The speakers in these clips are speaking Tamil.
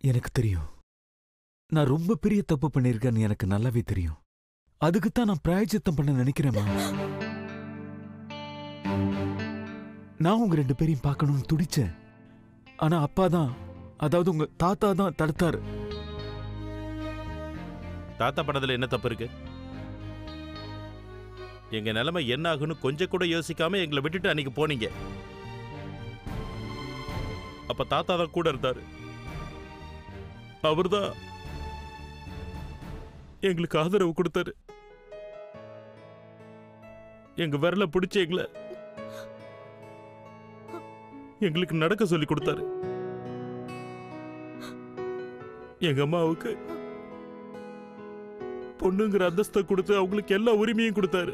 எனக்கு தெரியும் நான் ரொம்ப பெரிய தப்பு பண்ணியிருக்கேன்னு எனக்கு நல்லாவே தெரியும் அதுக்குத்தான் நான் பிராயச்சித்தம் பண்ண நினைக்கிறேம்மா நான் உங்க ரெண்டு பேரையும் பார்க்கணும்னு துடிச்சேன் ஆனா அப்பா தான் அதாவது உங்க தாத்தா தான் தடுத்தாரு தாத்தா பண்ணதுல என்ன தப்பு இருக்கு எங்க நிலைமை என்ன ஆகுன்னு கொஞ்சம் கூட யோசிக்காம எங்களை விட்டுட்டு அன்னைக்கு போனீங்க அப்ப தாத்தா தான் கூட இருந்தாரு அவர்தான் எங்களுக்கு ஆதரவு கொடுத்தாரு எங்க விரல பிடிச்சு எங்களை எங்களுக்கு நடக்க சொல்லி கொடுத்தாரு எங்க அம்மாவுக்கு பொண்ணுங்கிற அந்தஸ்தை கொடுத்து அவங்களுக்கு எல்லா உரிமையும் கொடுத்தாரு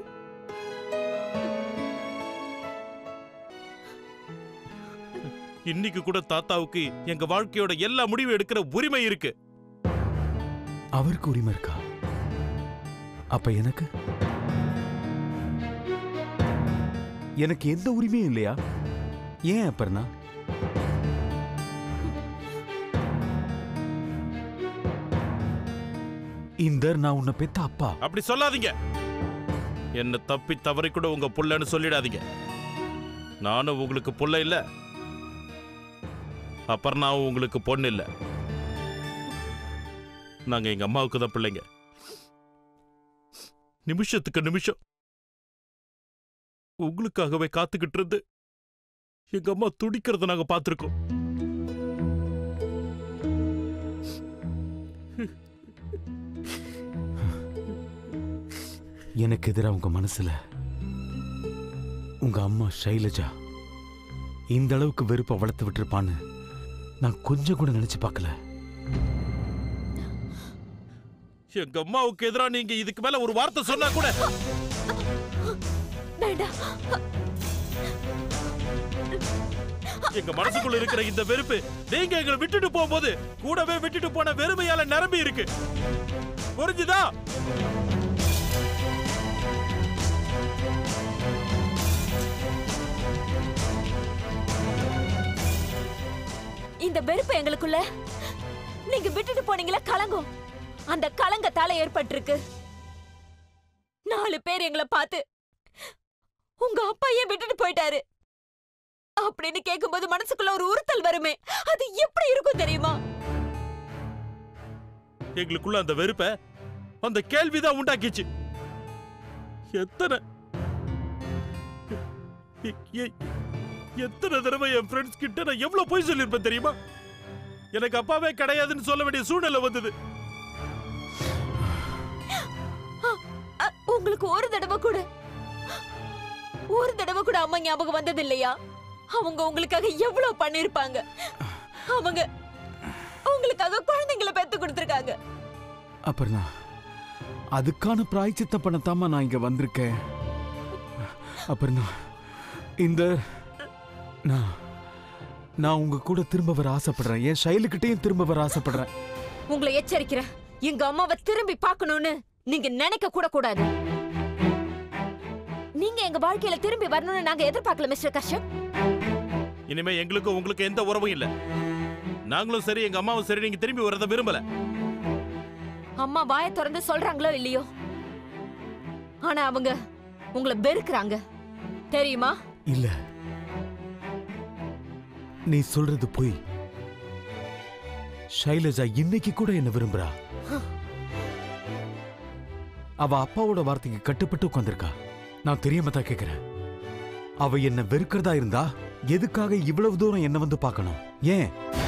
இன்னைக்கு கூட தாத்தாவுக்கு எங்க வாழ்க்கையோட எல்லா முடிவும் எடுக்கிற உரிமை இருக்கு அவருக்கு உரிமை இருக்கா அப்ப எனக்கு எனக்கு எந்த உரிமையும் இல்லையா ஏன் அப்பர்னா இந்த நான் உன்னை பெத்த அப்பா அப்படி சொல்லாதீங்க என்ன தப்பி தவறி கூட உங்க புள்ளன்னு சொல்லிடாதீங்க நானும் உங்களுக்கு புள்ள இல்ல அபர்ணாவும் உங்களுக்கு பொண்ணு இல்ல நாங்க எங்க அம்மாவுக்கு தான் பிள்ளைங்க நிமிஷத்துக்கு நிமிஷம் உங்களுக்காகவே காத்துக்கிட்டு இருந்து எங்க அம்மா துடிக்கிறத நாங்க பார்த்திருக்கோம் எனக்கு எதிரா உங்க மனசுல உங்க அம்மா ஷைலஜா இந்த அளவுக்கு வெறுப்பை வளர்த்து விட்டுருப்பான்னு நான் கொஞ்சம் கூட நினைச்சு பார்க்கல எங்க அம்மாவுக்கு எதிரா நீங்க இதுக்கு மேல ஒரு வார்த்தை சொன்னா கூட வேண்டாம் எங்க மனசுக்குள்ள இருக்கிற இந்த வெறுப்பு நீங்க எங்களை விட்டுட்டு போகும்போது கூடவே விட்டுட்டு போன வெறுமையால நிரம்பி இருக்கு புரிஞ்சுதா இந்த வெறுப்பு எங்களுக்குள்ள நீங்க விட்டுட்டு போனீங்களா கலங்கும் அந்த கலங்கத்தால ஏற்பட்டிருக்கு நாலு பேர் எங்களை பார்த்து உங்க அப்பா ஏன் விட்டுட்டு போயிட்டாரு அப்படின்னு கேட்கும்போது மனசுக்குள்ள ஒரு உறுத்தல் வருமே அது எப்படி இருக்கும் தெரியுமா எங்களுக்குள்ள அந்த வெறுப்ப அந்த கேள்விதான் உண்டாக்கிச்சு எத்தனை எ- எ- எத்தனை தடவை என் ஃப்ரெண்ட்ஸ் கிட்ட நான் எவ்வளவு போய் சொல்லியிருப்பேன் தெரியுமா எனக்கு அப்பாவே கிடையாதுன்னு சொல்ல வேண்டிய சூழ்நிலை வந்தது அ, உங்களுக்கு ஒரு தடவை கூட ஒரு தடவை கூட அம்மா ஞாபகம் வந்தது இல்லையா அவங்க உங்களுக்காக எவ்வளவு பண்ணிருப்பாங்க அவங்க உங்களுக்காக குழந்தைங்களை பெத்து கொடுத்திருக்காங்க அப்புறம் அதுக்கான பிராய்ச்சித்தம் பண்ணத்தாமா நான் இங்க வந்திருக்கேன் அப்புறம் இந்த நான் நான் உங்க கூட திரும்ப வர ஆசைப்படுறேன் என் ஷைலுக்கிட்டையும் திரும்ப வர ஆசைப்படுறேன் உங்களை எச்சரிக்கிறேன் எங்க அம்மாவை திரும்பி பார்க்கணும்னு நீங்க நினைக்க கூட கூடாது நீங்க எங்க வாழ்க்கையில திரும்பி வரணும்னு நாங்க எதிர்பார்க்கல மிஸ்டர் கஷ்யப் இனிமே எங்களுக்கும் உங்களுக்கு எந்த உறவும் இல்ல நாங்களும் சரி எங்க அம்மாவும் சரி நீங்க திரும்பி வரத விரும்பல அம்மா வாயை திறந்து சொல்றாங்களோ இல்லையோ ஆனா அவங்க உங்களை வெறுக்கிறாங்க தெரியுமா இல்ல நீ சொல்றது பொய் ஷைலஜா இன்னைக்கு கூட என்ன விரும்புறா அவ அப்பாவோட வார்த்தைக்கு கட்டுப்பட்டு உட்கார்ந்திருக்கா நான் தெரியாம தான் கேக்குறேன் அவ என்ன வெறுக்கிறதா இருந்தா எதுக்காக இவ்வளவு தூரம் என்ன வந்து பார்க்கணும் ஏன்